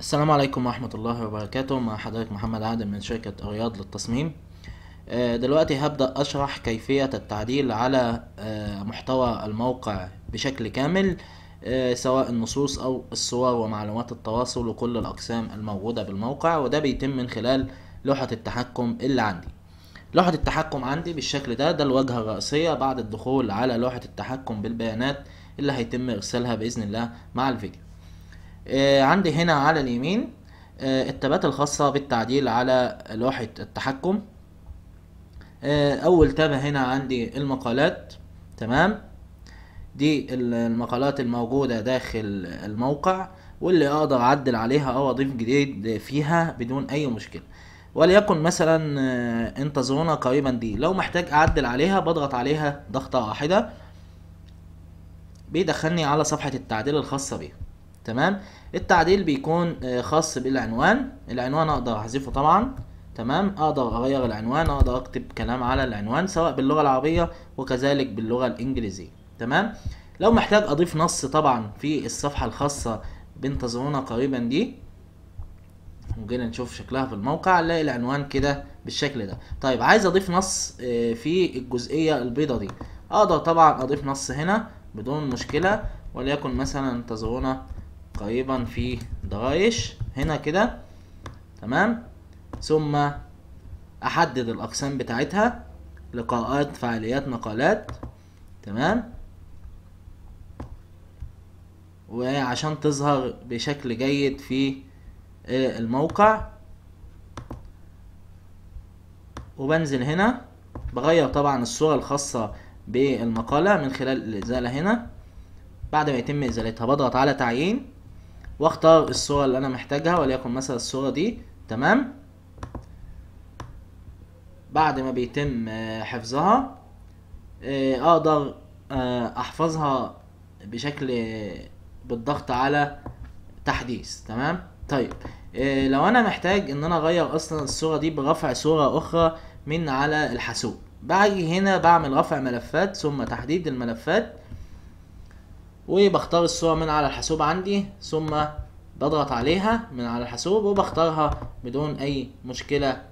السلام عليكم ورحمة الله وبركاته مع حضرتك محمد عادل من شركة رياض للتصميم آه، دلوقتي هبدأ أشرح كيفية التعديل على آه، محتوى الموقع بشكل كامل آه، سواء النصوص أو الصور ومعلومات التواصل وكل الأقسام الموجودة بالموقع وده بيتم من خلال لوحة التحكم اللي عندي لوحة التحكم عندي بالشكل ده ده الواجهة الرئيسية بعد الدخول على لوحة التحكم بالبيانات اللي هيتم إرسالها بإذن الله مع الفيديو آه، عندي هنا على اليمين آه، التابات الخاصة بالتعديل على لوحة التحكم آه، أول تابة هنا عندي المقالات تمام دي ال- المقالات الموجودة داخل الموقع واللي أقدر أعدل عليها أو أضيف جديد فيها بدون أي مشكلة وليكن مثلا آه، انتظرونا قريبا دي لو محتاج أعدل عليها بضغط عليها ضغطة واحدة بيدخلني على صفحة التعديل الخاصة بيها تمام التعديل بيكون آه، خاص بالعنوان العنوان اقدر احذفه طبعا تمام اقدر اغير العنوان اقدر اكتب كلام على العنوان سواء باللغة العربية وكذلك باللغة الانجليزية تمام لو محتاج اضيف نص طبعا في الصفحة الخاصة بانتظرونا قريبا دي وجينا نشوف شكلها في الموقع نلاقي العنوان كده بالشكل ده طيب عايز اضيف نص آه، في الجزئية البيضة دي اقدر طبعا اضيف نص هنا بدون مشكلة وليكن مثلا انتظرونا قريبا في درايش هنا كده تمام ثم احدد الاقسام بتاعتها لقاءات فعاليات مقالات تمام وعشان تظهر بشكل جيد في آه، الموقع وبنزل هنا بغير طبعا الصورة الخاصة بالمقالة من خلال الإزالة هنا بعد ما يتم إزالتها بضغط على تعيين واختار الصورة اللي أنا محتاجها وليكن مثلا الصورة دي تمام بعد ما بيتم آه، حفظها آه، أقدر آه، أحفظها بشكل آه، بالضغط على تحديث تمام طيب إيه لو انا محتاج ان انا اغير اصلا الصورة دي برفع صورة اخرى من على الحاسوب باجي هنا بعمل رفع ملفات ثم تحديد الملفات وبختار الصورة من على الحاسوب عندي ثم بضغط عليها من على الحاسوب وبختارها بدون اي مشكلة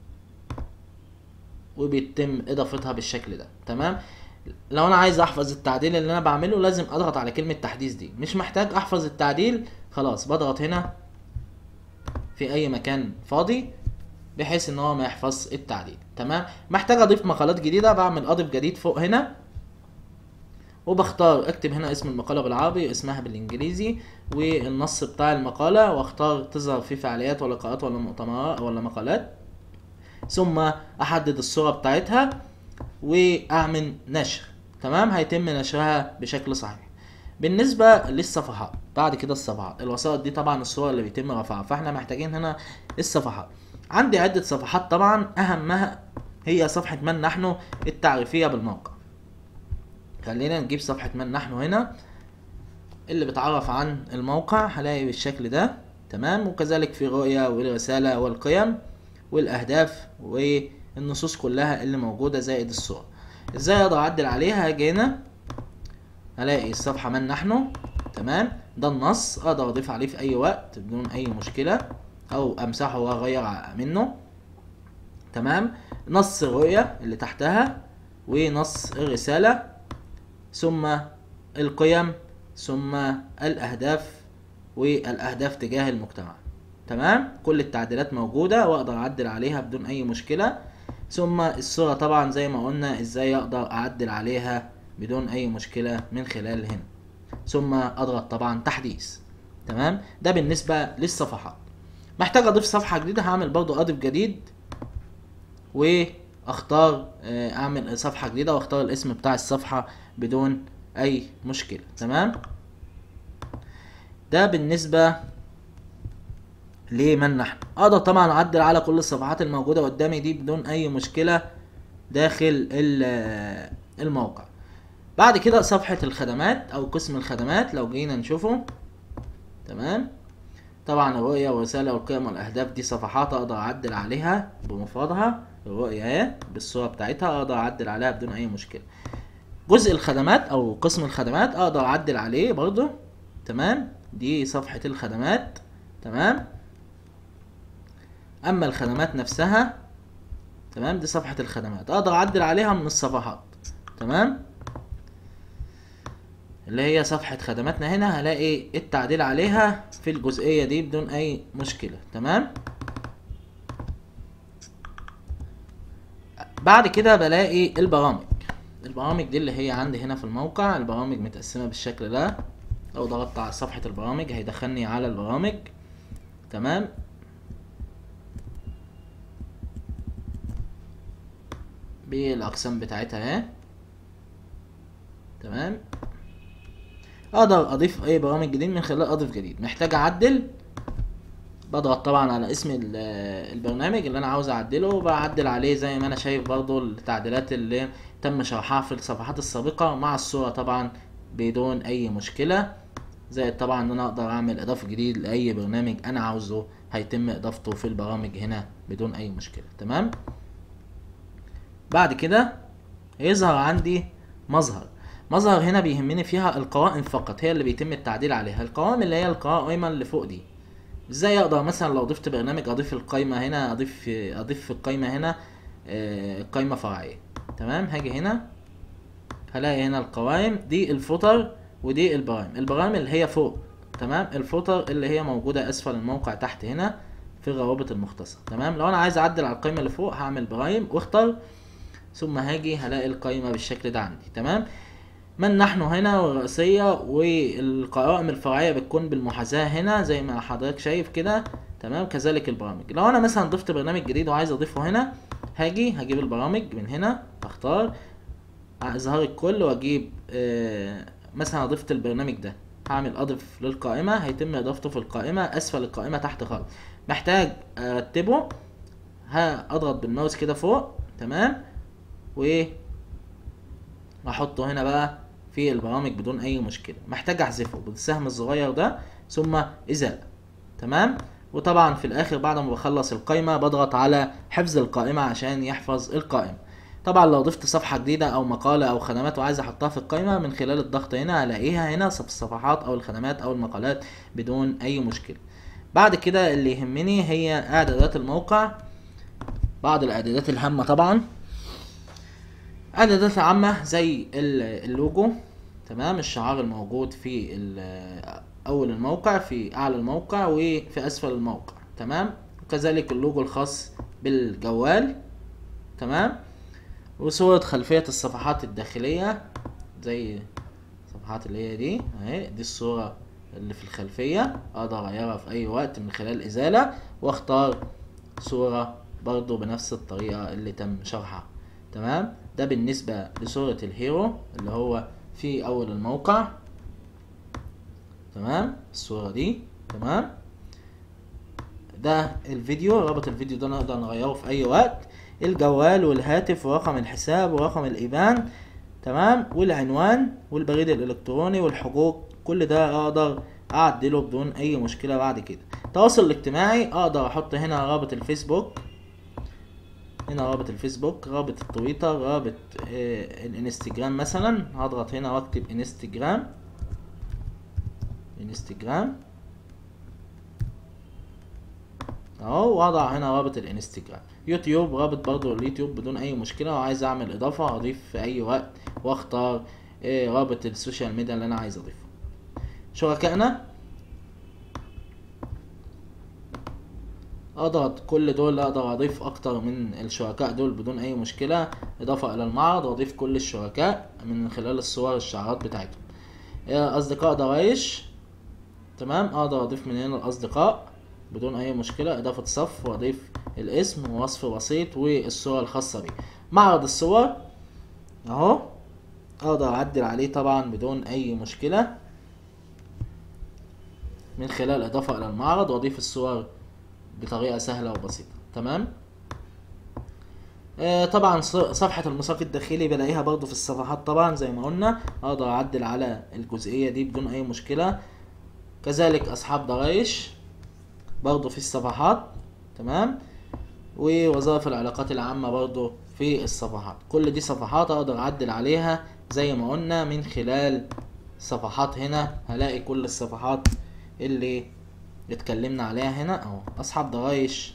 وبيتم اضافتها بالشكل ده تمام لو انا عايز احفظ التعديل اللي انا بعمله لازم اضغط على كلمة تحديث دي مش محتاج احفظ التعديل خلاص بضغط هنا في اي مكان فاضي بحيث ان هو ما يحفظ التعديل تمام محتاج اضيف مقالات جديدة بعمل اضيف جديد فوق هنا وبختار اكتب هنا اسم المقالة بالعربي اسمها بالانجليزي والنص بتاع المقالة واختار تظهر في فعاليات ولقاءات ولا مؤتمرات ولا مقالات ثم احدد الصورة بتاعتها واعمل نشر تمام هيتم نشرها بشكل صحيح بالنسبة للصفحات بعد كده الصفحات الوسائط دي طبعا الصور اللي بيتم رفعها فاحنا محتاجين هنا الصفحات عندي عدة صفحات طبعا اهمها هي صفحة من نحن التعريفية بالموقع خلينا نجيب صفحة من نحن هنا اللي بتعرف عن الموقع هلاقي بالشكل ده تمام وكذلك في رؤية والرسالة والقيم والأهداف والنصوص كلها اللي موجودة زائد الصور ازاي اقدر اعدل عليها هاجي هنا هلاقي الصفحة من نحن تمام ده النص اقدر اضيف عليه في اي وقت بدون اي مشكلة او امسحه واغير ع- منه تمام نص الرؤية اللي تحتها ونص الرسالة ثم القيم ثم الأهداف والأهداف تجاه المجتمع تمام كل التعديلات موجودة وأقدر أعدل عليها بدون أي مشكلة ثم الصورة طبعا زي ما قلنا إزاي أقدر أعدل عليها بدون أي مشكلة من خلال هنا ثم أضغط طبعا تحديث تمام ده بالنسبة للصفحات محتاج أضيف صفحة جديدة هعمل برضو أضيف جديد واختار آه، اعمل صفحة جديدة واختار الاسم بتاع الصفحة بدون اي مشكلة تمام ده بالنسبة لمن نحن اقدر طبعا اعدل على كل الصفحات الموجودة قدامي دي بدون اي مشكلة داخل ال- الموقع بعد كده صفحة الخدمات او قسم الخدمات لو جينا نشوفه تمام طبعا الرؤية والرسالة والقيم والأهداف دي صفحات أقدر أعدل عليها بمفردها الرؤية اهي بالصورة بتاعتها أقدر أعدل عليها بدون أي مشكلة جزء الخدمات أو قسم الخدمات أقدر أعدل عليه برضو تمام دي صفحة الخدمات تمام اما الخدمات نفسها تمام دي صفحة الخدمات اقدر اعدل عليها من الصفحات تمام اللي هي صفحة خدماتنا هنا هلاقي التعديل عليها في الجزئية دي بدون اي مشكلة تمام بعد كده بلاقي البرامج البرامج دي اللي هي عندي هنا في الموقع البرامج متقسمة بالشكل ده لو ضغطت على صفحة البرامج هيدخلني على البرامج تمام بالاقسام بتاعتها اهي تمام اقدر اضيف اي برامج جديد من خلال اضيف جديد محتاج اعدل بضغط طبعا على اسم ال- البرنامج اللي انا عاوز اعدله وبعدل عليه زي ما انا شايف برضو التعديلات اللي تم شرحها في الصفحات السابقة مع الصورة طبعا بدون اي مشكلة زائد طبعا ان انا اقدر اعمل اضافة جديد لاي برنامج انا عاوزه هيتم اضافته في البرامج هنا بدون اي مشكلة تمام بعد كده يظهر عندي مظهر مظهر هنا بيهمني فيها القوائم فقط هي اللي بيتم التعديل عليها القوائم اللي هي القائمة اللي فوق دي ازاي اقدر مثلا لو ضفت برنامج اضيف القايمة هنا اضيف اضيف في القايمة هنا آه، قايمة فرعية تمام هاجي هنا هلاقي هنا القوائم دي الفوتر ودي البرايم البرايم اللي هي فوق تمام الفوتر اللي هي موجودة اسفل الموقع تحت هنا في الروابط المختصرة تمام لو انا عايز اعدل على القايمة اللي فوق هعمل برايم واختار ثم هاجي هلاقي القايمة بالشكل ده عندي تمام من نحن هنا والرئيسية والقوائم الفرعية بتكون بالمحاذاة هنا زي ما حضرتك شايف كده تمام كذلك البرامج لو انا مثلا ضفت برنامج جديد وعايز اضيفه هنا هاجي هجيب البرامج من هنا اختار اظهار الكل واجيب آه مثلا ضفت البرنامج ده هعمل اضف للقائمة هيتم اضافته في القائمة اسفل القائمة تحت خالص محتاج ارتبه هاضغط بالماوس كده فوق تمام و واحطه هنا بقى في البرامج بدون اي مشكله محتاج احذفه بالسهم الصغير ده ثم ازاله تمام وطبعا في الاخر بعد ما بخلص القائمه بضغط على حفظ القائمه عشان يحفظ القائمه طبعا لو ضفت صفحه جديده او مقاله او خدمات وعايز احطها في القائمه من خلال الضغط هنا هلاقيها هنا في الصفحات او الخدمات او المقالات بدون اي مشكله بعد كده اللي يهمني هي اعدادات الموقع بعض الاعدادات الهامه طبعا اعدادات عامة زي ال- اللوجو تمام الشعار الموجود في ال- اول الموقع في اعلى الموقع وفي اسفل الموقع تمام وكذلك اللوجو الخاص بالجوال تمام وصورة خلفية الصفحات الداخلية زي الصفحات اللي هي دي اهي دي الصورة اللي في الخلفية اقدر اغيرها في اي وقت من خلال ازالة واختار صورة برضو بنفس الطريقة اللي تم شرحها تمام ده بالنسبة لصورة الهيرو اللي هو في أول الموقع تمام الصورة دي تمام ده الفيديو رابط الفيديو ده نقدر نغيره في أي وقت الجوال والهاتف ورقم الحساب ورقم الإيبان تمام والعنوان والبريد الإلكتروني والحقوق كل ده أقدر أعدله بدون أي مشكلة بعد كده التواصل الاجتماعي أقدر أحط هنا رابط الفيسبوك هنا رابط الفيسبوك رابط التويتر رابط آه الانستجرام مثلا هضغط هنا واكتب انستجرام انستجرام اهو واضع هنا رابط الانستجرام يوتيوب رابط برضو اليوتيوب بدون اي مشكله وعايز اعمل اضافه اضيف في اي وقت واختار آه رابط السوشيال ميديا اللي انا عايز اضيفه شركائنا اضغط كل دول اقدر اضيف اكتر من الشركاء دول بدون اي مشكلة اضافة الى المعرض واضيف كل الشركاء من خلال الصور الشعارات بتاعتهم اصدقاء دوايش تمام اقدر اضيف من هنا الاصدقاء بدون اي مشكلة اضافة صف واضيف الاسم ووصف بسيط والصورة الخاصة بيه معرض الصور اهو اقدر اعدل عليه طبعا بدون اي مشكلة من خلال اضافة الى المعرض واضيف الصور بطريقة سهلة وبسيطة تمام آه طبعا صفحة المساق الداخلي بلاقيها برضو في الصفحات طبعا زي ما قلنا اقدر اعدل على الجزئية دي بدون اي مشكلة كذلك اصحاب ضرايش برضو في الصفحات تمام ووظائف العلاقات العامة برضو في الصفحات كل دي صفحات اقدر اعدل عليها زي ما قلنا من خلال صفحات هنا هلاقي كل الصفحات اللي اتكلمنا عليها هنا اهو اصحاب ضرايش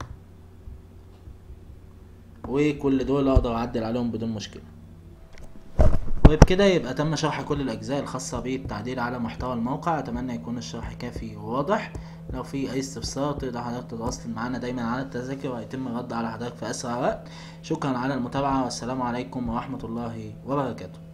وكل دول اقدر اعدل عليهم بدون مشكله وبكده يبقى تم شرح كل الأجزاء الخاصة بالتعديل على محتوى الموقع أتمنى يكون الشرح كافي وواضح لو في أي استفسار تقدر حضرتك تتواصل معنا دايما على التذاكر وهيتم الرد على حضرتك في أسرع وقت شكرا على المتابعة والسلام عليكم ورحمة الله وبركاته